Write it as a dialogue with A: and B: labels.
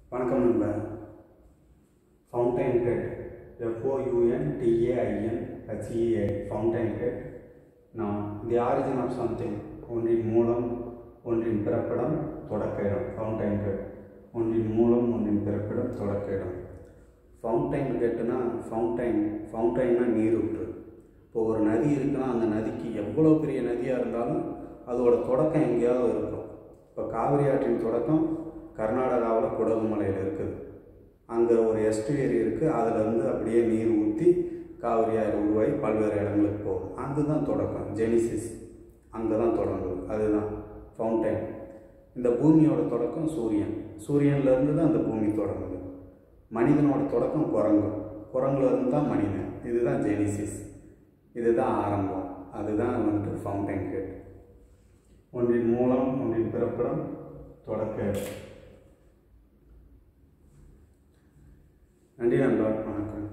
A: வணக்கம் நண்பர் fountain head F O U N T A I N H E A fountain head நாம் தி ஆரிஜின் ஆஃப் சம்திங் ஒன்றின் மூலம் ஒன்றின் பிறப்பிடம் தொடக்க இடம் ஃபவுண்டைன் ஹெட் ஒன்றின் மூலம் ஒன்றின் பிறப்பிடம் தொடக்க இடம் ஃபவுண்டைன் ஹெட்னா ஃபவுண்டைன் ஃபவுண்டைன்னா நீரூற்று இப்போ ஒரு நதி இருக்குன்னா அந்த நதிக்கு எவ்வளோ பெரிய நதியாக இருந்தாலும் அதோட தொடக்கம் எங்கேயாவது இருக்கும் இப்போ காவிரி ஆற்றின் தொடக்கம் கர்நாடகாவில் குடகுமலையில் இருக்குது அங்கே ஒரு எஸ்டுவேரி இருக்குது அதில் இருந்து அப்படியே நீர் ஊற்றி காவிரி ஆறு உருவாகி பல்வேறு இடங்களுக்கு போகுது அதுதான் தொடக்கம் ஜெனிசிஸ் அங்கே தான் தொடங்குது அதுதான் ஃபவுண்டைன் இந்த பூமியோட தொடக்கம் சூரியன் சூரியன்லேருந்து தான் அந்த பூமி தொடங்குது மனிதனோட தொடக்கம் குரங்கு குரங்குல இருந்து தான் மனிதன் இதுதான் ஜெனிசிஸ் இதுதான் ஆரம்பம் அதுதான் வந்துட்டு ஃபவுண்டைன் ஹெட் ஒன்றின் மூலம் ஒன்றின் பிறப்பிடம் தொடக்க இடம். நன்றி நண்பா வணக்கம்